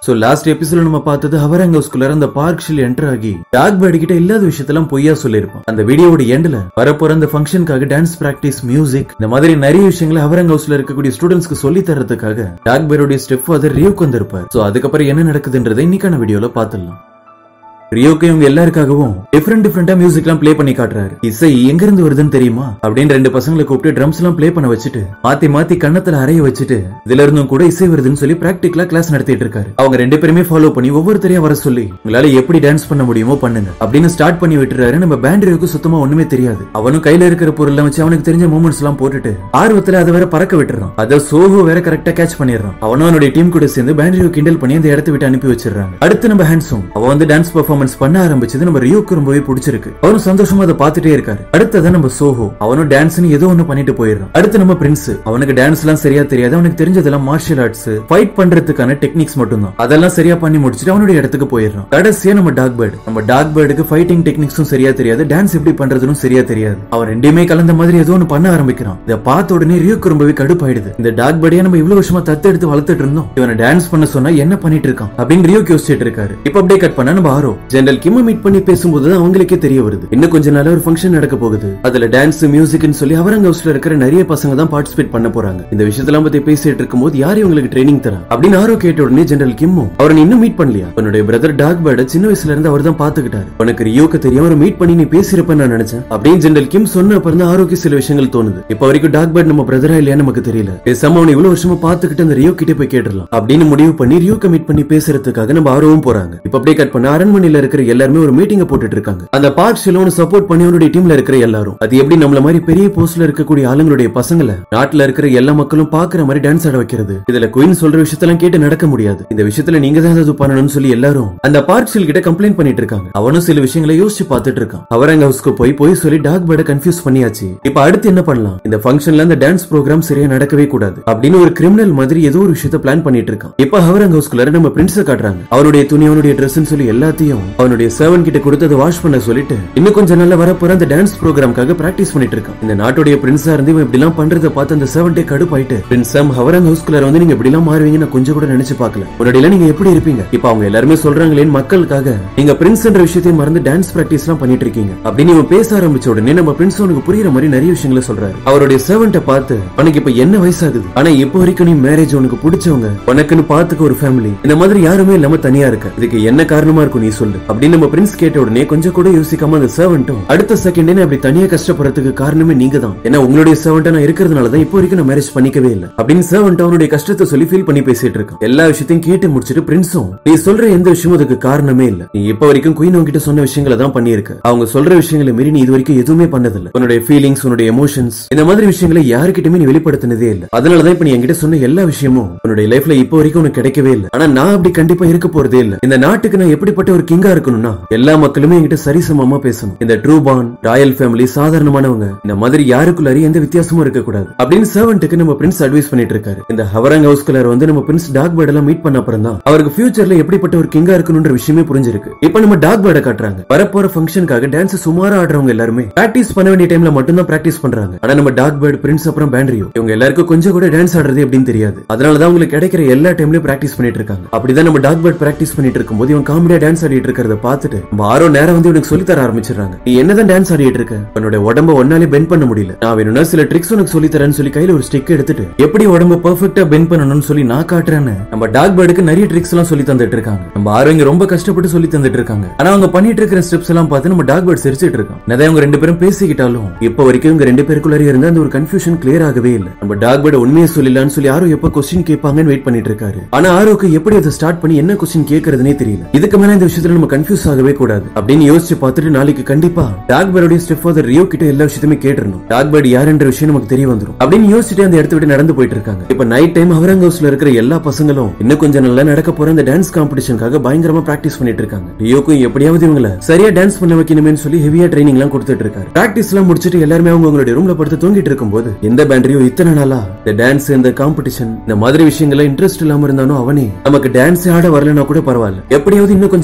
so last எபிசோட நம்ம பார்த்தது ஹவரங்க ஹவுஸ்குள்ள அந்த பார்க் ஷில் என்டர் ஆகி டாக் பேர்டு கிட்ட இல்லாத விஷயத்தெல்லாம் பொய்யா சொல்லியிருப்பான் அந்த வீடியோட எண்ட்ல வரப்போற அந்த ஃபங்க்ஷனுக்காக டான்ஸ் பிராக்டிஸ் மியூசிக் இந்த மாதிரி நிறைய விஷயங்களை ஹவரங்க ஹவுஸ்ல இருக்கக்கூடிய ஸ்டூடெண்ட்ஸ்க்கு சொல்லி தரதுக்காக டாக் பேருடைய ஸ்டெப் ஃபாதர் ரியோக்கு வந்திருப்பார் சோ அதுக்கப்புறம் என்ன நடக்குதுன்றதை இன்னைக்கான வீடியோல பாத்துடலாம் ரியோக்கு இவங்க எல்லாருக்காகவும் டிஃப்ரெண்ட் டிஃப்ரெண்டா மியூசிக் எல்லாம் ப்ளே பண்ணி காட்டுறாரு இசை எங்க இருந்து வருதுன்னு தெரியுமா அப்படின்னு ரெண்டு பசங்களை கூப்பிட்டு ட்ரம்ஸ் எல்லாம் ப்ளே பண்ண வச்சுட்டு மாத்தி மாத்தி கண்ணத்துல அறைய வச்சுட்டு இதுல இருந்தும் கூட இசை வருதுன்னு சொல்லி பிராக்டிகலா கிளாஸ் நடத்திட்டு இருக்காரு அவங்க ரெண்டு பேருமே ஃபாலோ பண்ணி ஒவ்வொருத்தரையும் வர சொல்லி உங்களால எப்படி டான்ஸ் பண்ண முடியுமோ பண்ணுங்க அப்படின்னு ஸ்டார்ட் பண்ணி விட்டுறாரு நம்ம பேண்ட் ரியோக்கு சுத்தமா ஒண்ணுமே தெரியாது அவனும் கையில இருக்கிற பொருள் வச்சு அவனுக்கு தெரிஞ்ச மூமெண்ட்ஸ் எல்லாம் போட்டுட்டு ஆர்வத்துல அதை வேற பறக்க விட்டுறான் அத சோஹோ வேற கரெக்டா கேட்ச் பண்ணிடுறான் அவனும் அவனுடைய டீம் கூட சேர்ந்து பேண்ட் ரியோ கிண்டல் பண்ணி அந்த இடத்த விட்டு அனுப்பி வச்சிடுறாங்க அடுத்து நம்ம ஹேண்ட்ஸும் அவ வந்து டான்ஸ் பெர்ஃபார்மன்ஸ் பண்ண ஆரம்பிச்சது நம்ம ரியோக்கு ரொம்பவே பிடிச்சிருக்கு அவனும் சந்தோஷமா அதை பார்த்துட்டே இருக்காரு அடுத்ததான் நம்ம சோஹோ அவனும் டான்ஸ்னு ஏதோ ஒண்ணு பண்ணிட்டு போயிடுறான் அடுத்து நம்ம பிரின்ஸ் அவனுக்கு டான்ஸ் எல்லாம் சரியா தெரியாது அவனுக்கு தெரிஞ்சதெல்லாம் மார்ஷியல் ஆர்ட்ஸ் ஃபைட் பண்றதுக்கான டெக்னிக்ஸ் மட்டும்தான் அதெல்லாம் சரியா பண்ணி முடிச்சுட்டு அவனுடைய இடத்துக்கு போயிடுறான் கடைசியா நம்ம டாக் பேர்டு நம்ம டாக் பேர்டுக்கு ஃபைட்டிங் டெக்னிக்ஸும் சரியா தெரியாது டான்ஸ் எப்படி பண்றதுன்னு சரியா தெரியாது அவன் ரெண்டுமே கலந்த மாதிரி ஏதோ ஒண்ணு பண்ண ஆரம்பிக்கிறான் இதை பார்த்த உடனே ரியோக்கு ரொம்பவே கடுப்பாயிடுது இந்த டாக் பேர்டையா நம்ம இவ்வளவு வருஷமா தத்தெடுத்து வளர்த்துட்டு இருந்தோம் இவனை டான்ஸ் பண்ண சொன்னா என்ன பண்ணிட்டு இருக்கான் அப்படின்னு ரியோக்கு யோசிச்சுட்டு இருக்காரு இப்ப அப்படியே கட் பண்ணா நம்ம ஆரோ ஜெனரல் கிம்ம மீட் பண்ணி பேசும்போது தான் அவங்களுக்கே தெரிய வருது இன்னும் கொஞ்ச நாள் ஒரு ஃபங்க்ஷன் நடக்க போகுது அதுல டான்ஸ் மியூசிக்னு சொல்லி அவரங்க ஹவுஸ்ல இருக்கிற நிறைய பசங்க தான் பார்ட்டிசிபேட் பண்ண போறாங்க இந்த விஷயத்தெல்லாம் பத்தி பேசிட்டு இருக்கும்போது யார் இவங்களுக்கு ட்ரைனிங் தரா அப்படின்னு ஆரோ கேட்ட உடனே ஜெனரல் கிம்மோ அவரை நீ இன்னும் மீட் பண்ணலையா உன்னுடைய பிரதர் டாக் பேர்ட சின்ன வயசுல இருந்து அவர் தான் பாத்துக்கிட்டாரு உனக்கு ரியோக்கு தெரியும் அவர் மீட் பண்ணி நீ பேசிருப்ப நான் நினைச்சேன் அப்படின்னு ஜெனரல் கிம் சொன்ன அப்புறம் தான் ஆரோக்கு சில விஷயங்கள் தோணுது இப்ப வரைக்கும் டாக் பேர்ட் நம்ம பிரதரா இல்லையா நமக்கு தெரியல பேசாம அவனை இவ்வளவு வருஷமா பாத்துக்கிட்டு அந்த ரியோ கிட்ட போய் கேட்டுடலாம் அப்படின்னு முடிவு பண்ணி ரியோக்கு மீட் பண்ணி பேசுறதுக்காக நம்ம ஆர்வம் போறாங்க இப்ப அப்படியே கட் பண்ண அரண்மனையில இருக்கிற எல்லாருமே ஒரு மீட்டிங்க போட்டுட்டு இருக்காங்க அந்த பார்க் ஷிலோன் சப்போர்ட் பண்ணி அவனுடைய டீம்ல இருக்கிற எல்லாரும் அது எப்படி நம்மள மாதிரி பெரிய போஸ்ட்ல இருக்கக்கூடிய ஆளுங்களுடைய பசங்களை நாட்டுல இருக்கிற எல்லா மக்களும் பாக்குற மாதிரி டான்ஸ் ஆட வைக்கிறது இதுல குயின் சொல்ற விஷயத்தெல்லாம் கேட்டு நடக்க முடியாது இந்த விஷயத்துல நீங்க தான் ஏதாவது பண்ணணும்னு சொல்லி எல்லாரும் அந்த பார்க் ஷில் கிட்ட கம்ப்ளைண்ட் பண்ணிட்டு இருக்காங்க அவனும் சில விஷயங்களை யோசிச்சு பார்த்துட்டு இருக்கான் அவரங்க ஹவுஸ்க்கு போய் போய் சொல்லி டாக் பேர்ட கன்ஃபியூஸ் பண்ணியாச்சு இப்ப அடுத்து என்ன பண்ணலாம் இந்த ஃபங்க்ஷன்ல அந்த டான்ஸ் ப்ரோக்ராம் சரியா நடக்கவே கூடாது அப்படின்னு ஒரு கிரிமினல் மாதிரி ஏதோ ஒரு விஷயத்த பிளான் பண்ணிட்டு இருக்கான் இப்ப அவரங்க ஹவுஸ்குள்ள நம்ம பிரின்ஸ காட்டுறாங்க அவருடைய துணி அவனுடைய ட்ரெஸ் சொல்லி எல்லாத்தையும் அவனுடைய சர்வன் கிட்ட கொடுத்து அதை வாஷ் பண்ண சொல்லிட்டு இன்னும் கொஞ்சம் நாள்ல வரப்போற அந்த டான்ஸ் ப்ரோக்ராம்காக பிராக்டிஸ் பண்ணிட்டு இருக்கான் இந்த நாட்டுடைய பிரின்ஸா இருந்து இவன் இப்படி எல்லாம் பண்றத பார்த்து அந்த சர்வன்டே கடுப்பாயிட்டு பிரின்ஸ் சாம் ஹவரங் ஹவுஸ்குள்ள வந்து நீங்க இப்படி எல்லாம் மாறுவீங்க நான் கொஞ்சம் கூட நினைச்சு பார்க்கல முன்னாடி நீங்க எப்படி இருப்பீங்க இப்ப அவங்க எல்லாருமே சொல்றாங்களேன்னு மக்களுக்காக நீங்க பிரின்ஸ் என்ற விஷயத்தையும் மறந்து டான்ஸ் பிராக்டிஸ் எல்லாம் பண்ணிட்டு இருக்கீங்க அப்படின்னு இவன் பேச ஆரம்பிச்ச உடனே நம்ம பிரின்ஸ் உனக்கு புரியுற மாதிரி நிறைய விஷயங்களை சொல்றாரு அவருடைய சர்வன்ட்ட பார்த்து உனக்கு இப்ப என்ன வயசாகுது ஆனா இப்போ வரைக்கும் நீ மேரேஜ் உனக்கு பிடிச்சவங்க உனக்குன்னு பாத்துக்க ஒரு ஃபேமிலி இந்த மாதிரி யாருமே இல்லாம தனியா இருக்க இதுக்கு என்ன காரணமா இருக்கும் நீ சொல்லு அப்படின்னு நம்ம பிரின்ஸ் கேட்ட உடனே கொஞ்சம் கூட யோசிக்காம அந்த சர்வன்ட்டும் அடுத்த செகண்டே அப்படி தனியா கஷ்டப்படுறதுக்கு காரணமே நீங்க தான் ஏன்னா உங்களுடைய சர்வன்ட் நான் இருக்கிறதுனால தான் இப்போ வரைக்கும் நான் மேரேஜ் பண்ணிக்கவே இல்லை அப்படின்னு சர்வன்ட் அவனுடைய கஷ்டத்தை சொல்லி ஃபீல் பண்ணி பேசிட்டு இருக்கான் எல்லா விஷயத்தையும் கேட்டு முடிச்சிட்டு பிரின்ஸும் நீ சொல்ற எந்த விஷயமும் அதுக்கு காரணமே இல்ல நீ இப்ப வரைக்கும் குயின் உன்கிட்ட சொன்ன விஷயங்களை தான் பண்ணியிருக்க அவங்க சொல்ற விஷயங்களை மீறி நீ இது வரைக்கும் எதுவுமே பண்ணதில்ல உன்னுடைய ஃபீலிங்ஸ் உன்னுடைய எமோஷன்ஸ் இந்த மாதிரி விஷயங்களை யாருக்கிட்டயுமே நீ வெளிப்படுத்தினதே இல்ல அதனாலதான் இப்ப நீ என்கிட்ட சொன்ன எல்லா விஷயமும் உன்னுடைய லைஃப்ல இப்போ வரைக்கும் உனக்கு கிடைக்கவே இல்ல ஆனா நான் அப்படி கண்டிப்பா இருக்க போறதே இல்ல இந்த நாட்டுக்கு நான் எப்படிப்பட்ட ஒரு கிங்கா இருக்கணும்னா எல்லா மக்களுமே என்கிட்ட சரிசமமா பேசணும் இந்த ட்ரூ பான் ராயல் ஃபேமிலி சாதாரணமானவங்க இந்த மாதிரி யாருக்குள்ளாரி எந்த வித்தியாசமும் இருக்க கூடாது அப்படின்னு சர்வன்ட்டுக்கு நம்ம பிரின்ஸ் அட்வைஸ் பண்ணிட்டு இருக்காரு இந்த ஹவரங் ஹவுஸ்குள்ளார வந்து நம்ம பிரின்ஸ் டாக் பேர்ட் எல்லாம் மீட் பண்ண அப்புறம் தான் அவருக்கு ஃபியூச்சர்ல எப்படிப்பட்ட ஒரு கிங்கா இருக்கணும்ன்ற விஷயமே புரிஞ்சிருக்கு இப்ப நம்ம டாக் பேர்ட காட்டுறாங்க வரப்போற ஃபங்க்ஷனுக்காக டான்ஸ் சுமாரா ஆடுறவங்க எல்லாருமே பிராக்டிஸ் பண்ண வேண்டிய டைம்ல மட்டும் தான் பிராக்டிஸ் பண்றாங்க ஆனா நம்ம டாக் பேர்ட் பிரின்ஸ் அப்புறம் பேண்ட்ரியோ இவங்க எல்லாருக்கும் கொஞ்சம் கூட டான்ஸ் ஆடுறது எப்படின்னு தெரியாது அதனாலதான் உங்களுக்கு கிடைக்கிற எல்லா டைம்லயும் பிராக்டிஸ் பண்ணிட்டு இருக்காங்க அப்படிதான் நம்ம டாக் பேர்ட் பிராக்டிஸ் பண்ணிட்டு இருக்கும்போது இவன் காமெடியா டான்ஸ் ஆடிட்டு இருக்கிறத பார்த்துட்டு நம்ம ஆரோ நேரம் வந்து இவனுக்கு சொல்லி தர ஆரம்பிச்சிடுறாங்க நீ என்னதான் டான்ஸ் ஆடிட்டு இருக்க உன்னோட உடம்ப ஒன்னாலே பெண்ட் பண்ண முடியல நான் வேணும்னா சில ட்ரிக்ஸ் உனக்கு சொல்லி தரேன்னு சொல்லி கையில ஒரு ஸ்டிக் எடுத்துட்டு எப்படி உடம்ப பெர்ஃபெக்ட்டா பெண்ட் பண்ணணும்னு சொல்லி நான் காட்டுறேன்னு நம்ம டாக் பேர்டுக்கு நிறைய ட்ரிக்ஸ் எல்லாம் சொல்லி தந்துட்டு இருக்காங்க நம்ம ஆரோங்க ரொம்ப கஷ்டப்பட்டு சொல்லி தந்துட்டு இருக்காங்க ஆனா அவங்க பண்ணிட்டு இருக்கிற ஸ்டெப்ஸ் எல்லாம் பார்த்து நம்ம டாக் பேர்ட் சிரிச்சிட்டு இருக்கோம் நிறைய அவங்க ரெண்டு பேரும் பேசிக்கிட்டாலும் இப்ப வரைக்கும் இவங்க ரெண்டு பேருக்குள்ளாரி இருந்த அந்த ஒரு கன்ஃபியூஷன் கிளியர் ஆகவே இல்ல நம்ம டாக் பேர்ட் உண்மையை சொல்லலாம்னு சொல்லி யாரோ எப்ப கொஸ்டின் கேட்பாங்கன்னு வெயிட் பண்ணிட்டு இருக்காரு ஆனா ஆரோக்கு எப்படி அதை ஸ்டார்ட் பண்ணி என்ன கொஸ்டின் கேட்கறதுனே தெரியல இதுக்கு மேல இந்த விஷயத்துல நம்ம கன்ஃபியூஸ் ஆகவே கூடாது அப்படின்னு யோசிச்சு பார்த்துட்டு நாளைக்கு கண்டிப்பா டாக் பேர்டோட ஸ்டெப் ஃபாதர் ரியோ கிட்ட எல்லா விஷயத்தையுமே கேட்டுறணும் டாக் பேர்ட் யாருன்ற விஷயம் நமக்கு தெரிய வந்துரும் அப்படின்னு யோசிச்சுட்டு அந்த இடத்த விட்டு நடந்து போயிட்டு இருக்காங்க இப்ப நைட் டைம் அவரங்க ஹவுஸ்ல இருக்கிற எல்லா பசங்களும் இன்னும் கொஞ்சம் நல்லா நடக்க போற இந்த டான்ஸ் காம்படிஷனுக்காக பயங்கரமா பிராக்டிஸ் பண்ணிட்டு இருக்காங்க ரியோக்கும் எப்படியாவது இவங்கள சரியா டான்ஸ் பண்ண வைக்கணுமே சொல்லி ஹெவியா ட்ரைனிங் எல்லாம் கொடுத்துட்டு இருக்காரு பிராக்டிஸ் எல்லாம் முடிச்சிட்டு எல்லாருமே அவங்க அவங்களுடைய ரூம்ல படுத்து தூங்கிட்டு இருக்கும்போது எந்த பேண்டரியோ இத்தனை நாளா இந்த டான்ஸ் இந்த காம்படிஷன் இந்த மாதிரி விஷயங்கள்ல இன்ட்ரெஸ்ட் இல்லாம இருந்தாலும் அவனே நமக்கு டான்ஸ் ஆட வரலனா கூட பரவாயில்ல எப்படியாவது இன்னும் கொஞ்சம் நல்லா கத்து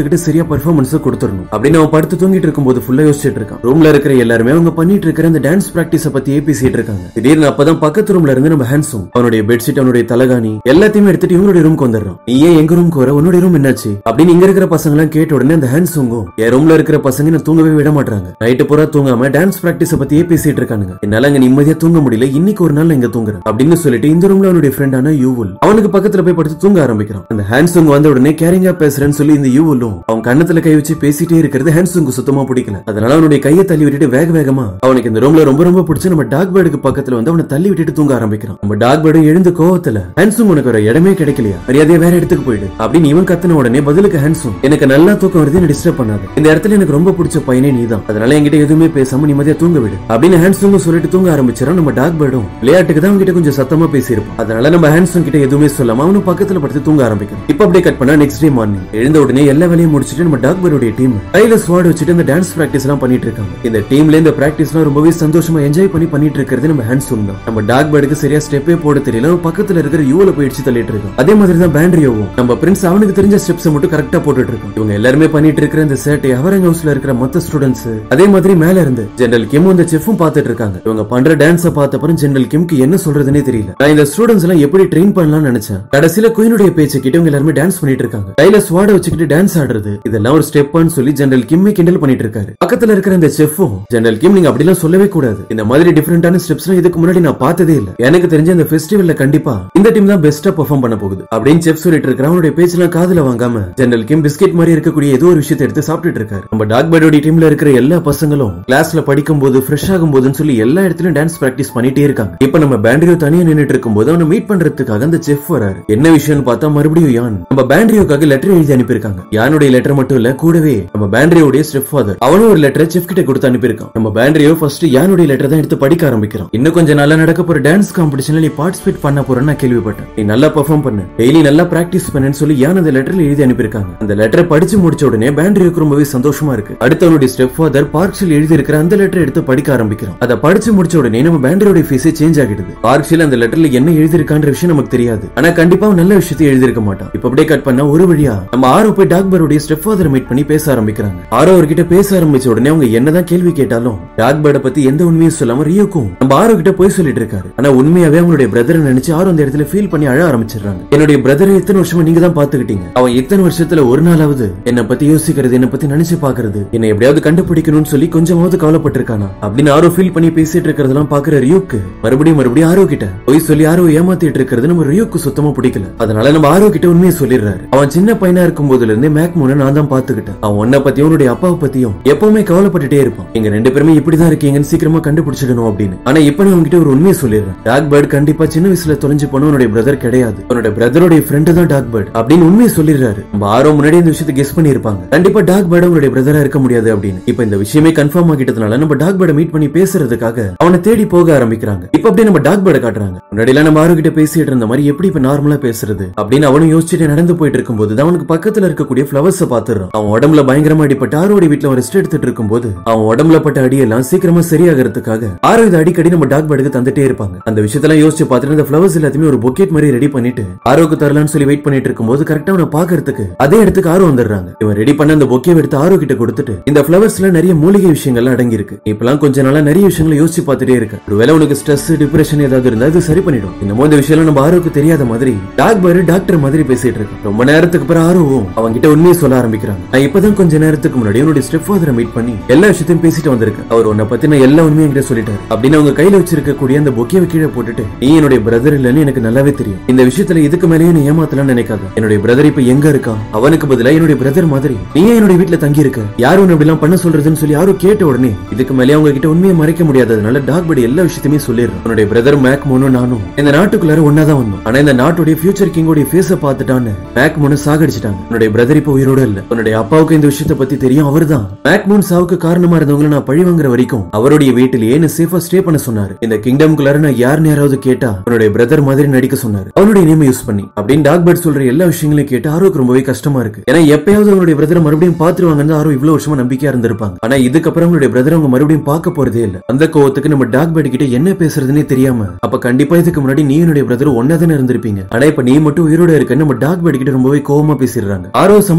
பார்த்துக்கிட்டு சரியா பெர்ஃபார்மன்ஸ் கொடுத்துடணும் அப்படின்னு அவன் படுத்து தூங்கிட்டு இருக்கும்போது ஃபுல்லா யோசிச்சுட்டு இருக்கான் ரூம்ல இருக்கிற எல்லாருமே அவங்க பண்ணிட்டு இருக்கிற அந்த டான்ஸ் பிராக்டிஸ பத்தி பேசிட்டு இருக்காங்க திடீர்னு அப்பதான் பக்கத்து ரூம்ல இருந்து நம்ம ஹேண்ட்ஸும் அவனுடைய பெட்ஷீட் அவனுடைய தலகாணி எல்லாத்தையுமே எடுத்துட்டு இவனுடைய ரூம்க்கு வந்துடுறான் நீ ஏன் எங்க ரூம்க்கு வர உன்னுடைய ரூம் என்னாச்சு அப்படின்னு இங்க இருக்கிற பசங்க எல்லாம் கேட்ட உடனே அந்த ஹேண்ட்ஸுங்கும் என் ரூம்ல இருக்கிற பசங்க என்ன தூங்கவே விட மாட்டாங்க நைட்டு பூரா தூங்காம டான்ஸ் பிராக்டிஸ பத்தியே பேசிட்டு இருக்கானுங்க என்னால அங்க நிம்மதியா தூங்க முடியல இன்னைக்கு ஒரு நாள் நான் இங்க தூங்குறேன் அப்படின்னு சொல்லிட்டு இந்த ரூம்ல அவனுடைய ஃப்ரெண்டான யூவுல் அவனுக்கு பக்கத்துல போய் படுத்து தூங்க ஆரம்பிக்கிறான் அந்த ஹேண்ட்ஸுங் வந்த உடனே கேரிங்கா பேசுறேன்னு சொல்லி இந்த யூவுலும் அவன் கண்ணத்துல கை வச்சு பேசிட்டே இருக்கிறது ஹேண்ட்ஸுங்கு சுத்தமா பிடிக்கல அதனால அவனுடைய கையை தள்ளி விட்டுட்டு வேக வேகமா அவனுக்கு இந்த ரூம்ல ரொம்ப ரொம்ப பிடிச்ச நம்ம டாக் பேர்டுக்கு பக்கத்துல வந்து அவனை தள்ளி விட்டுட்டு தூங்க ஆரம்பிக்கிறான் நம்ம டாக் பேர்டு எழுந்து கோவத்துல ஹேண்ட்ஸும் உனக்கு ஒரு இடமே கிடைக்கலையா மரியாதையா வேற இடத்துக்கு போயிடு அப்படின்னு இவன் கத்துன உடனே பதிலுக்கு ஹேண்ட்ஸும் எனக்கு நல்லா தூக்கம் வருது டிஸ்டர்ப் பண்ணாது இந்த இடத்துல எனக்கு ரொம்ப பிடிச்ச பையனே நீதான் அதனால என்கிட்ட எதுவுமே பேசாம நிம்மதியா தூங்க விடு அப்படின்னு ஹேண்ட்ஸும் சொல்லிட்டு தூங்க ஆரம்பிச்சிடும் நம்ம டாக் பேர்டும் விளையாட்டுக்கு தான் அவன்கிட்ட கொஞ்சம் சத்தமா பேசியிருப்பான் அதனால நம்ம ஹேண்ட்ஸும் கிட்ட எதுவுமே சொல்லாம அவனும் பக்கத்துல படுத்து தூங்க ஆரம்பிக்கிறான் இப்ப அப்படியே கட் பண்ணா நெக்ஸ்ட் டே மார்னிங் எழுந்த உடனே எல்லா வேலையும் முடிச்சிட்டு நம்ம டாக் பேர்டுடைய டீம் கையில ஸ்வாட் வச்சுட்டு இந்த டான்ஸ் பிராக்டிஸ் எல்லாம் பண்ணிட்டு இருக்காங்க இந்த டீம்ல இந்த பிராக்டிஸ் எல்லாம் ரொம்பவே சந்தோஷமா என்ஜாய் பண்ணி பண்ணிட்டு இருக்கிறது நம்ம ஹேண்ட்ஸும் தான் நம்ம டாக் பேர்டுக்கு சரியா ஸ்டெப்பே போட தெரியல அவன் பக்கத்துல இருக்கிற யூல போயிடுச்சு தள்ளிட்டு இருக்கான் அதே மாதிரி தான் பேண்ட்ரியோவும் நம்ம பிரின்ஸ் அவனுக்கு தெரிஞ்ச ஸ்டெப்ஸ் மட்டும் கரெக்டா போட்டுட்டு இருக்கான் இவங்க எல்லாருமே பண்ணிட்டு இருக்கிற இந்த சேட்டை ஹவரங் ஹவுஸ்ல இருக்கிற மத்த ஸ்டூடெண்ட்ஸ் அதே மாதிரி மேல இருந்து ஜெனரல் கிம் இந்த செஃப்பும் பார்த்துட்டு இருக்காங்க இவங்க பண்ற டான்ஸ பார்த்த அப்புறம் ஜெனரல் கிம்க்கு என்ன சொல்றதுனே தெரியல நான் இந்த ஸ்டூடெண்ட்ஸ் எல்லாம் எப்படி ட்ரெயின் பண்ணலாம்னு நினைச்சேன் கடைசியில குயினுடைய பேச்சை கிட்ட இவங்க எல்லாருமே டான்ஸ் பண்ணிட்டு இருக்காங்க கையில ஸ்வாட வச்சுக்கிட்டு டான்ஸ் ஆடுறது இதெல்லாம் ஒரு ஸ்டெப்பான்னு சொல்லி ஜெனரல் கிம்மே கிண்டல் பண்ணிட்டு இருக்காரு பக்கத்துல இருக்கிற இந்த செஃப்பும் ஜெனரல் கிம் நீங்க அப்படிலாம் சொல்லவே கூடாது இந்த மாதிரி டிஃபரெண்டான ஸ்டெப்ஸ் இதுக்கு முன்னாடி நான் பார்த்ததே இல்ல எனக்கு தெரிஞ்ச இந்த ஃபெஸ்டிவல்ல கண்டிப்பா இந்த டீம் தான் பெஸ்டா பெர்ஃபார்ம் பண்ண போகுது அப்படின்னு செஃப் சொல்லிட்டு இருக்கிற அவனுடைய பேச்செல்லாம் காதுல வாங்காம ஜெனரல் கிம் பிஸ்கெட் மாதிரி இருக்கக்கூடிய ஏதோ ஒரு விஷயத்தை எடுத்து சாப்பிட்டுட்டு இருக்காரு நம்ம டாக் பேர்டோட டீம்ல இருக்கிற எல்லா பசங்களும் கிளாஸ்ல படிக்கும் போது ஃப்ரெஷ் ஆகும் போதுன்னு சொல்லி எல்லா இடத்துலயும் டான்ஸ் பிராக்டிஸ் பண்ணிட்டே இருக்காங்க இப்ப நம்ம பேண்ட்ரியோ தனியா நின்னுட்டு இருக்கும்போது அவனை மீட் பண்றதுக்காக அந்த செஃப் வராரு என்ன விஷயம்னு பார்த்தா மறுபடியும் யான் நம்ம பேண்ட்ரியோக்காக லெட்டர் எழுதி அனுப்பியிருக்காங்க யானுடைய லெட்டர் மட்டும் இல்ல கூடவே நம்ம பேண்ட்ரியோடைய ஸ்டெப் ஃபாதர் அவனும் ஒரு லெட்டரை செஃப் கிட்ட கொடுத்து அனுப்பியிருக்கான் நம்ம பேண்ட்ரியோ ஃபர்ஸ்ட் யானுடைய லெட்டர் தான் எடுத்து படிக்க ஆரம்பிக்கிறான் இன்னும் கொஞ்சம் நல்லா நடக்க போற டான்ஸ் காம்படிஷன்ல நீ பார்ட்டிசிபேட் பண்ண போறேன்னு நான் கேள்விப்பட்டேன் நீ நல்லா பெர்ஃபார்ம் பண்ணு டெய்லி நல்லா பிராக்டிஸ் பண்ணுன்னு சொல்லி யான் அந்த லெட்டர்ல எழுதி அனுப்பியிருக்காங்க அந்த லெட்டரை படிச்சு முடிச்ச உடனே பேண்ட்ரியோக்கு ரொம்பவே சந்தோஷமா இருக்கு அடுத்து அவனுடைய ஸ்டெப் ஃபாதர் பார்க்ஸில் எழுதி இருக்கிற அந்த லெட்டர் எடுத்து படிக்க ஆரம்பிக்கிறான் அதை படிச்சு முடிச்ச உடனே நம்ம பேண்டரோட ஃபேஸே சேஞ்ச் ஆகிடுது பார்க்ஸில் அந்த லெட்டர்ல என்ன எழுதிருக்கான்ற விஷயம் நமக்கு தெரியாது ஆனா கண்டிப்பா அவன் நல்ல விஷயத்தை எழுதிருக்க மாட்டான் இப்ப அப்படியே கட் பண்ணா ஒரு வழியா நம்ம ஆரோ போய் டாக்பருடைய ஸ்டெப் ஃபாதர் மீட் பண்ணி பேச ஆரம்பிக்கிறாங்க ஆரோ அவர்கிட்ட பேச ஆரம்பிச்ச உடனே அவங்க என்னதான் கேள்வி கேட்டாலும் டாக்பர்ட பத்தி எந்த உண்மையும் சொல்லாம ரியோக்கும் நம்ம ஆரோ கிட்ட போய் சொல்லிட்டு இருக்காரு ஆனா உண்மையாவே அவங்களுடைய பிரதரை நினைச்சு ஆரோ அந்த இடத்துல ஃபீல் பண்ணி அழ ஆரம்பிச்சிடுறாங்க என்னுடைய பிரதரை எத்தனை வருஷமா நீங்க தான் பாத்துக்கிட்டீங்க அவன் இத்தனை வருஷத்துல ஒரு நாளாவது என்ன பத்தி யோசிக்கிறது என்ன பத்தி நினைச்சு பாக்குறது என்ன எப்படியாவது கண்டுபிடிக்கணும்னு சொல்லி கொஞ்சமாவது கவலைப்பட்டிருக்கானா அப்படின்னு ஆரோ ஃபீல் பண்ணி பேசிட்டு இருக்கிறதெல்லாம் பாக்குற ரியோக்கு மறுபடியும் மறுபடியும் ஆரோ கிட்ட போய் சொல்லி ஆரோ ஏமாத்திட்டு இருக்கிறது நம்ம ரியோக்கு சுத்தமா பிடிக்கல அதனால நம்ம ஆரோ கிட்ட உண்மையை சொல்லிடுறாரு அவன் சின்ன பையனா இருக்கும் போதுல இருந்தே மேக் மூணு நான் தான் பாத்துக்கிட்டேன் அவன் உன்னை பத்தியும் உன்னுடைய அப்பாவை பத்தியும் எப்பவுமே கவலைப்பட்டுட்டே இருப்பான் எங்க ரெண்டு பேருமே இப்படிதான் இருக்கீங்கன்னு சீக்கிரமா கண்டுபிடிச்சிடணும் அப்படின்னு ஆனா இப்ப நான் உன்கிட்ட ஒரு உண்மையை சொல்லிடுறேன் டாக் பேர்ட் கண்டிப்பா சின்ன வயசுல தொலைஞ்சு போன உன்னுடைய பிரதர் கிடையாது உன்னோட பிரதருடைய ஃப்ரெண்டு தான் டாக் பேர்ட் அப்படின்னு உண்மையை சொல்லிடுறாரு நம்ம ஆரோ முன்னாடி இந்த விஷயத்தை கெஸ் பண்ணிருப்பாங்க கண்டிப்பா டாக் பேர்ட் உங்களுடைய பிரதரா இருக்க முடியாது அப்படின்னு இப்ப இந்த விஷயமே கன்ஃபார்ம் ஆகிட்டதுனால நம்ம டாக் பேர்டை மீட் பண்ணி பேசுறதுக்காக அவனை தேடி போக ஆரம்பிக்கிறாங்க இப்ப அப்படியே நம்ம டாக் பேர்டை காட்டுறாங்க முன்னாடி நம்ம ஆரோ கிட்ட பேசிட்டு இருந்த மாதிரி எப்படி இப்ப நார்மலா பேசுறது அப்படின்னு அவனும் யோசிச்சுட்டு நடந்து போயிட்டு இருக்கும்போது தான் அவனுக்கு பக்கத்துல இருக்கக்கூடிய பிளவர்ஸ் பாத்துறான் அவன் உடம்புல பயங்கரமா அடிப்பட்டு ஆரோட வீட்டுல ரெஸ்ட் எடுத்துட்டு இருக்கும்போது அவன் உடம்புல பட்ட அடியெல்லாம் சீக்கிரமா சரியாகிறதுக்காக ஆரோ இது அடிக்கடி நம்ம டாக் பேர்டுக்கு தந்துட்டே இருப்பாங்க அந்த விஷயத்தெல்லாம் யோசிச்சு பார்த்துட்டு அந்த பிளவர்ஸ் எல்லாத்தையுமே ஒரு பொக்கெட் மாதிரி ரெடி பண்ணிட்டு ஆரோக்கு தரலான்னு சொல்லி வெயிட் பண்ணிட்டு இருக்கும்போது கரெக்டா அவனை பாக்குறதுக்கு அதே இடத்துக்கு ஆரோ வந்துடுறாங்க இவன் ரெடி பண்ண அந்த பொக்கே எடுத்து ஆரோ கிட்ட கொடுத்துட்டு இந்த பிளவர்ஸ்ல நிறைய மூலிகை விஷயங்கள்லாம் அடங்கி இருக்கு இப்பெல்லாம் கொஞ்ச நாளா நிறைய விஷயங்களை யோசிச்சு பார்த்துட்டே இருக்கு ஒருவேளை உனக்கு ஸ்ட்ரெஸ் டிப்ரெஷன் ஏதாவது இருந்தா இது சரி பண்ணிடும் இன்னமும் இந்த விஷயம் நம்ம ஆரோக்கு தெரியாத மாதிரி டாக் பேரு டாக்டர் மாதிரி பேசிட்டு இருக்கு ரொம்ப நேரத்துக்கு பிறகு ஆரோவும் அவங்க கிட்ட உண்மையை சொல்ல ஆரம்பிக்கிறாங்க நான் இப்பதான் கொஞ்ச நேரத்துக்கு முன்னாடி உன்னுடைய ஸ்டெப் ஃபாதரை மீட் பண்ணி எல்லா விஷயத்தையும் பேசிட்டு வந்திருக்கேன் அவர் உன்னை பத்தி நான் எல்லா உண்மையும் என்கிட்ட சொல்லிட்டாரு அப்படின்னு அவங்க கையில வச்சிருக்கக்கூடிய அந்த பொக்கேவை கீழே போட்டுட்டு நீ என்னுடைய பிரதர் இல்லன்னு எனக்கு நல்லாவே தெரியும் இந்த விஷயத்துல இதுக்கு மேலேயே நீ ஏமாத்தலாம்னு நினைக்காத என்னுடைய பிரதர் இப்ப எங்க இருக்கான் அவனுக்கு பதிலா என்னுடைய பிரதர் மாதிரி நீ ஏன் என்னுடைய வீட்டுல தங்கி இருக்க யாரும் உன்னை இப்படி எல்லாம் பண்ண சொல்றதுன்னு சொல்லி யாரும் கேட்ட உடனே இதுக்கு மேலே அவங்க கிட்ட உண்மையை மறைக்க முடியாததுனால டாக் படி எல்லா விஷயத்தையுமே சொல்லிடுறேன் உன்னுடைய பிரதர் மேக் மோனும் நானும் இந்த நாட்டுக்குள்ளார ஒன்னாதான் வந்தோம் ஆனா இந்த நாட்டுடைய ஃபியூச்சர் கிங்கோடைய ஃபேஸ பார்த்துட்டான்னு மேக் மோனு சாகடிச்சிட்டாங்க உன்னுடைய பிரதர் இப்ப உயிரோட இல்ல உன்னுடைய அப்பாவுக்கு இந்த விஷயத்தை பத்தி தெரியும் அவர்தான் மேக் மோன் சாவுக்கு காரணமா இருந்தவங்களை நான் பழி வாங்குற வரைக்கும் அவருடைய வீட்டிலேயே என்ன சேஃபா ஸ்டே பண்ண சொன்னாரு இந்த கிங்டம்குள்ளார நான் யாருன்னு யாராவது கேட்டா உன்னுடைய பிரதர் மாதிரி நடிக்க சொன்னாரு அவனுடைய நேம் யூஸ் பண்ணி அப்படின்னு டாக் பேர்ட் சொல்ற எல்லா விஷயங்களையும் கேட்டு ஆரோக்கு ரொம்பவே கஷ்டமா இருக்கு ஏன்னா எப்பயாவது அவனுடைய பிரதரை மறுபடியும் பாத்துருவாங்கன்னு ஆரோ இவ்வளவு வருஷமா நம்பிக்கையா இருந்திருப்பாங்க ஆனா இதுக்கப்புறம் அவங்களுடைய பிரதர் அவங்க மறுபடியும் பார்க்க போறதே இல்ல அந்த கோவத்துக்கு நம்ம டாக் பேர்ட் கிட்ட என்ன பேசுறதுன்னே தெரியாம அப்ப கண்டிப்பா இதுக்கு முன்னாடி நீ என்னுடைய பிரதர் ஒன்னா தானே இருந்திருப்பீங்க ஆனா இப்ப நீ மட்டும் உயிரோட இருக்க நம்ம டாக் பேர்ட் கிட்ட ரொம்பவே கோவமா பேசிடுறாங்க ஆரோ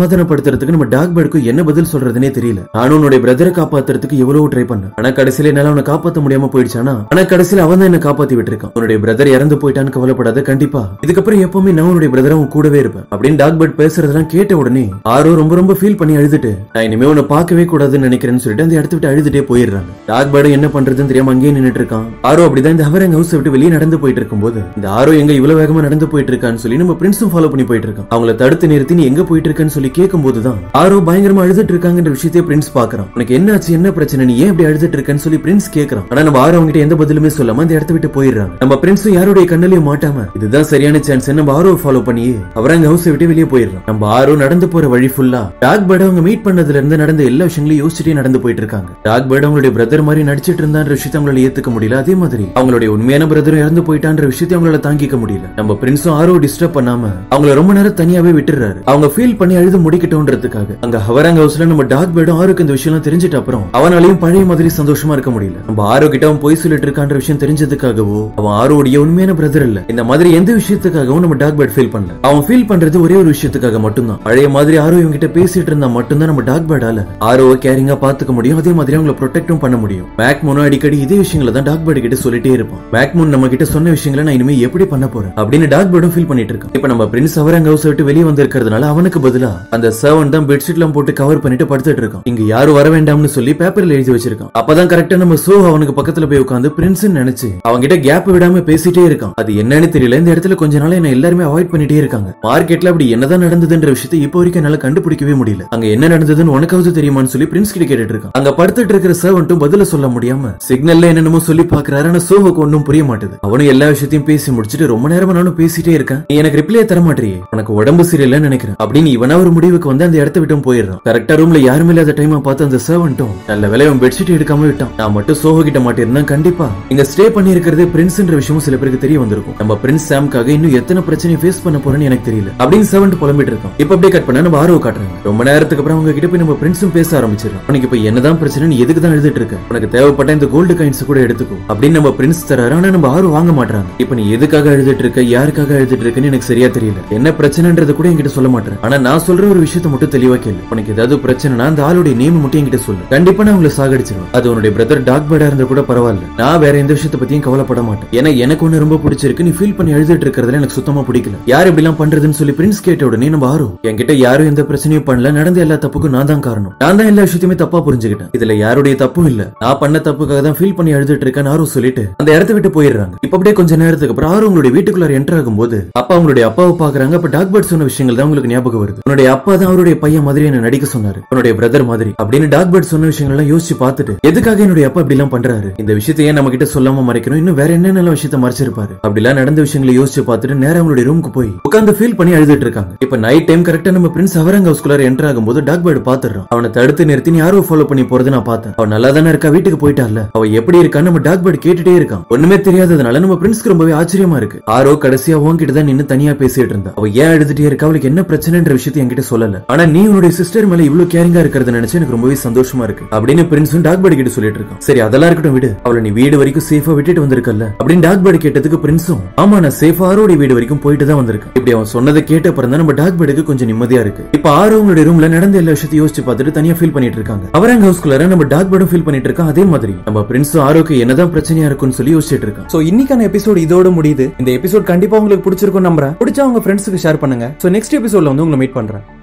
சமாதானப்படுத்துறதுக்கு நம்ம டாக் பேர்டுக்கு என்ன பதில் சொல்றதுனே தெரியல நானும் உன்னுடைய பிரதரை காப்பாத்துறதுக்கு எவ்வளவு ட்ரை பண்ணேன் ஆனா கடைசியில என்னால அவனை காப்பாத்த முடியாம போயிடுச்சானா ஆனா கடைசியில அவன் தான் என்ன காப்பாத்தி விட்டுருக்கான் உன்னுடைய பிரதர் இறந்து போயிட்டான்னு கவலைப்படாத கண்டிப்பா இதுக்கப்புறம் எப்பவுமே நான் உன்னுடைய பிரதர் அவன் கூடவே இருப்பேன் அப்படின்னு டாக் பேர்ட் பேசுறதெல்லாம் கேட்ட உடனே ஆரோ ரொம்ப ரொம்ப ஃபீல் பண்ணி அழுதுட்டு நான் இனிமே உன்னை பார்க்கவே கூடாதுன்னு நினைக்கிறேன்னு சொல்லிட்டு அந்த இடத்த விட்டு அழுதுட்டே போயிடுறாங்க டாக் பேர்டு என்ன பண்றதுன்னு தெரியாம அங்கேயே நின்னுட்டு இருக்கான் ஆரோ அப்படிதான் இந்த ஹவரங் ஹவுஸ் விட்டு வெளியே நடந்து போயிட்டு இருக்கும்போது இந்த ஆரோ எங்க இவ்வளவு வேகமா நடந்து போயிட்டு இருக்கான்னு சொல்லி நம்ம பிரின்ஸும் ஃபாலோ பண்ணி போயிட்டு இருக்கான் அவங்கள தடுத்து நிறுத்தி நீ எங்க போயிட்டு இருக்கன்னு சொல்லி கேட்கும் போதுதான் ஆரோ பயங்கரமா அழுதுட்டு இருக்காங்கன்ற விஷயத்தையே பிரின்ஸ் பாக்குறான் உனக்கு என்ன ஆச்சு என்ன பிரச்சனை நீ ஏன் இப்படி அழுதுட்டு இருக்கன்னு சொல்லி பிரின்ஸ் கேக்குறான் ஆனா நம்ம ஆரோ அவங்ககிட்ட எந்த பதிலுமே சொல்லாம அந்த இடத்த விட்டு போயிடுறாங்க நம்ம பிரின்ஸும் யாருடைய கண்ணிலையும் மாட்டாம இதுதான் சரியான சான்ஸ் நம்ம ஆரோ ஃபாலோ பண்ணி அவர் அங்க ஹவுஸ் விட்டு வெளியே போயிடுறோம் நம்ம ஆரோ நடந்து போற வழி ஃபுல்லா டாக் பேர்ட் அவங்க மீட் பண்ணதுல இருந்து நடந்த எல்லா விஷயங்களையும் யோசிச்சுட்டே நடந்து போயிட்டு இருக்காங்க டாக் பேர்ட் அவங்களுடைய பிரதர் மாதிரி நடிச்சிட்டு இருந்தான்ற விஷயத்தை அவங்களால ஏத்துக்க முடியல அதே மாதிரி அவங்களுடைய உண்மையான பிரதரும் இறந்து போயிட்டான்ற விஷயத்தை அவங்களால தாங்கிக்க முடியல நம்ம பிரின்ஸும் ஆரோ டிஸ்டர்ப் பண்ணாம அவங்கள ரொம்ப நேரம் தனியாவே விட்டுறாரு அவங்க ஃபீல் பண்ணி அழுது முடிக்கட்டும்ன்றதுக்காக அங்க ஹவரங் ஹவுஸ்ல நம்ம டாக் பேர்டும் ஆரோக்கு இந்த விஷயம் தெரிஞ்சிட்ட அப்புறம் அவனாலையும் பழைய மாதிரி சந்தோஷமா இருக்க முடியல நம்ம ஆரோ கிட்ட அவன் போய் சொல்லிட்டு இருக்கான்ற விஷயம் தெரிஞ்சதுக்காகவோ அவன் ஆரோடைய உண்மையான பிரதர் இல்ல இந்த மாதிரி எந்த விஷயத்துக்காகவும் நம்ம டாக் பேர்ட் ஃபீல் பண்ணல அவன் ஃபீல் பண்றது ஒரே ஒரு விஷயத்துக்காக மட்டும்தான் பழைய மாதிரி ஆரோ இவங்க கிட்ட பேசிட்டு இருந்தா மட்டும்தான் நம்ம டாக் பேர்டால ஆரோவை கேரிங்கா பாத்துக்க முடியும் அதே மாதிரி அவங்கள ப்ரொடெக்டும் பண்ண முடியும் மேக் மூனும் அடிக்கடி இதே விஷயங்களை தான் டாக் பேர்டு கிட்ட சொல்லிட்டே இருப்பான் மேக் மூன் நம்ம கிட்ட சொன்ன விஷயங்களை நான் இனிமே எப்படி பண்ண போறேன் அப்படின்னு டாக் பேர்டும் ஃபீல் பண்ணிட்டு இருக்கான் இப்ப நம்ம பிரின்ஸ் அவரங்க ஹவுஸ் விட்டு வெளியே வந்திருக்கிறதுனால அவனுக்கு பதிலா அந்த சர்வன் தான் பெட்ஷீட்லாம் போட்டு கவர் பண்ணிட்டு படுத்துட்டு இருக்கான் இங்க யாரும் வர வேண்டாம்னு சொல்லி பேப்பர்ல எழுதி வச்சிருக்கான் அப்பதான் கரெக்டா நம்ம சோ அவனுக்கு பக்கத்துல போய் உட்காந்து பிரின்ஸ் நினைச்சு அவன்கிட்ட கேப் விடாம பேசிட்டே இருக்கான் அது என்னன்னு தெரியல இந்த இடத்துல கொஞ்ச நாள் என்ன எல்லாருமே அவாய்ட் பண்ணிட்டே இருக்காங்க மார்க்கெட்ல அப்படி என்னதான் நடந்ததுன்ற விஷயத்தை இப்போ வரைக்கும் என்னால கண்டுபிடிக்கவே முடியல அங்க என்ன நடந்ததுன்னு உனக்காவது தெரியுமான்னு சொல்லி பிரின்ஸ் கிட்ட கேட்டுட்டு இருக்கான் அங்க படுத்துட்டு இருக்கிற சர்வன்ட்டும் பதில சொல்ல முடியாம சிக்னல்ல என்னென்னமோ சொல்லி பாக்குறாரு ஆனா சோவுக்கு ஒன்னும் புரிய மாட்டுது அவனும் எல்லா விஷயத்தையும் பேசி முடிச்சிட்டு ரொம்ப நேரமா நானும் பேசிட்டே இருக்கேன் நீ எனக்கு ரிப்ளை தர மாட்டியே உனக்கு உடம்பு சரியில்லைன்னு நினைக்கிறேன் அப்படின்னு இவனா ஒரு முடிவுக்கு வந்து அந்த இடத்த விட்டும் போயிடுறான் கரெக்டா ரூம்ல யாருமே இல்லாத டைம் பார்த்து அந்த சர்வன்ட்டும் நல்ல வேலை அவன் பெட்ஷீட் எடுக்காம விட்டான் நான் மட்டும் சோஹோ கிட்ட மாட்டிருந்தேன் கண்டிப்பா இங்க ஸ்டே பண்ணி இருக்கிறதே பிரின்ஸ்ன்ற விஷயமும் சில பேருக்கு தெரிய வந்திருக்கும் நம்ம பிரின்ஸ் சாம்காக இன்னும் எத்தனை பிரச்சனை ஃபேஸ் பண்ண போறேன்னு எனக்கு தெரியல அப்படின்னு சர்வன்ட் புலம்பிட்டு இருக்கான் இப்ப அப்படியே கட் பண்ண நம்ம ஆர்வ காட்டுறாங்க ரொம்ப நேரத்துக்கு அப்புறம் அவங்க கிட்ட போய் நம்ம பிரின்ஸும் பேச ஆரம்பிச்சிடலாம் உனக்கு இப்ப என்னதான் பிரச்சனை நீ எதுக்கு தான் எழுதிட்டு இருக்க உனக்கு தேவைப்பட்ட இந்த கோல்டு காயின்ஸ் கூட எடுத்துக்கோ அப்படின்னு நம்ம பிரின்ஸ் தராரு ஆனா நம்ம ஆர்வம் வாங்க மாட்டாங்க இப்ப நீ எதுக்காக எழுதிட்டு இருக்க யாருக்காக எழுதிட்டு இருக்கன்னு எனக்கு சரியா தெரியல என்ன பிரச்சனைன்றது கூட என்கிட்ட சொல்ல மாட்டேன் ஆனா நான் சொல்ற ஒரு விஷயத்த மட்டும் தெளிவா கேளு உனக்கு ஏதாவது பிரச்சனைனா அந்த ஆளுடைய நேம் மட்டும் என்கிட்ட சொல்லு கண்டிப்பா நான் உங்களை சாகடிச்சிருவேன் அது உன்னுடைய பிரதர் டாக் பேர்டா இருந்தா கூட பரவாயில்ல நான் வேற எந்த விஷயத்த பத்தியும் கவலைப்பட மாட்டேன் ஏன்னா எனக்கு ஒண்ணு ரொம்ப பிடிச்சிருக்கு நீ ஃபீல் பண்ணி எழுதிட்டு இருக்கிறதுல எனக்கு சுத்தமா பிடிக்கல யார் இப்படி எல்லாம் பண்றதுன்னு சொல்லி பிரின்ஸ் கேட்ட உடனே நம்ம ஆரோ என்கிட்ட யாரும் எந்த பிரச்சனையும் பண்ணல நடந்த எல்லா தப்புக்கும் நான் தான் காரணம் நான் தான் எல்லா விஷயத்தையுமே தப்பா புரிஞ்சுக்கிட்டேன் இதுல யாருடைய தப்பும் இல்ல நான் பண்ண தப்புக்காக தான் ஃபீல் பண்ணி எழுதிட்டு இருக்கேன்னு ஆரோ சொல்லிட்டு அந்த இடத்த விட்டு போயிடுறாங்க இப்ப அப்படியே கொஞ்ச நேரத்துக்கு அப்புறம் ஆரோ உங்களுடைய வீட்டுக்குள்ளார என்டர் ஆகும்போது அப்பா அவங்களுடைய அப்பாவை பாக்குறாங்க அப்ப டாக் பேர்ட் சொன்ன விஷயங்கள் தான் உங்களுக்கு ஞாபகம் வருது உன்னுடைய அப்பா தான் அவருடைய பையன் மாதிரி என்ன நடிக்க சொன்னாரு உன்னுடைய பிரதர் மாதிரி அப்படின்னு டாக் பேர்ட் சொன்ன விஷயங்கள் எல்லாம் யோசிச்சு பார்த்துட்டு எதுக்காக என்னுடைய அப்பா இப்படி எல்லாம் பண்றாரு இந்த விஷயத்தை ஏன் நம்ம கிட்ட சொல்லாம மறைக்கணும் இன்னும் வேற என்னென்ன விஷயத்த மறைச்சிருப்பாரு அப்படிலாம் நடந்த விஷயங்களை யோசிச்சு பார்த்துட்டு நேரா அவங்களுடைய ரூமுக்கு போய் உட்கார்ந்து ஃபீல் பண்ணி அழுதுட்டு இருக்காங்க இப்ப நைட் டைம் கரெக்டா நம்ம பிரின்ஸ் அவரங்க ஹவுஸ்குள்ளார என்டர் ஆகும்போது டாக் பேர்டு பாத்துறான் அவனை தடுத்து நிறுத்தி நீ யாரோ ஃபாலோ பண்ணி போறது நான் பார்த்தேன் அவன் நல்லா தானே இருக்கா வீட்டுக்கு போயிட்டான்ல அவ எப்படி இருக்கான்னு நம்ம டாக் பேர்டு கேட்டுட்டே இருக்கான் ஒண்ணுமே தெரியாததுனால நம்ம பிரின்ஸ்க்கு ரொம்பவே ஆச்சரியமா இருக்கு ஆரோ கடைசியா உன்கிட்ட தான் நின்னு தனியா பேசிட்டு இருந்தா அவ ஏன் எழுதிட்டே இருக்கா அவளுக்கு என்ன பிரச்சனைன்ற விஷயத்தை என்கிட்ட சொல்லல ஆனா நீ உன்னுடைய சிஸ்டர் மேல இவ்வளவு கேரிங்கா இருக்கிறத நினைச்சு எனக்கு ரொம்பவே சந்தோஷமா இருக்கு அப்படின்னு பிரின்ஸும் டாக் பேர்டு கிட்ட சொல்லிட்டு இருக்கான் சரி அதெல்லாம் இருக்கட்டும் விடு அவளை நீ வீடு வரைக்கும் சேஃபா விட்டுட்டு வந்திருக்கல அப்படின்னு டாக் பேர்டு கேட்டதுக்கு பிரின்ஸும் ஆமா நான் சேஃபா ஆரோடைய வீடு வரைக்கும் போயிட்டு தான் வந்திருக்கேன் இப்படி அவன் சொன்னதை கேட்ட அப்புறம் தான் நம்ம டாக் பேர்டுக்கு கொஞ்சம் நிம்மதியா இருக்கு இப்ப ஆரோ உங்களுடைய ரூம்ல நடந்த எல்லா விஷயத்தையும் யோசிச்சு பார்த்துட்டு தனியா ஃபீல் பண்ணிட்டு இருக்காங்க அவரங்க ஹவுஸ்குள்ளார நம்ம டாக் பேர்டும் ஃபீல் பண்ணிட்டு இருக்கான் அதே மாதிரி நம்ம பிரின்ஸும் ஆரோக்கு என்னதான் பிரச்சனையா இருக்கும்னு சொல்லி யோசிச்சுட்டு இருக்கான் சோ இன்னைக்கான எபிசோட் இதோட முடியுது இந்த எபிசோட் கண்டிப்பா உங்களுக்கு பிடிச்சிருக்கும் நம்புறேன் பிடிச்சா உங்க ஃப்ரெண்ட்ஸுக்கு ஷேர் பண்ணுங்க சோ நெக்ஸ்ட் எபிசோட்ல வந்து உங்களை மீட் பண்றேன்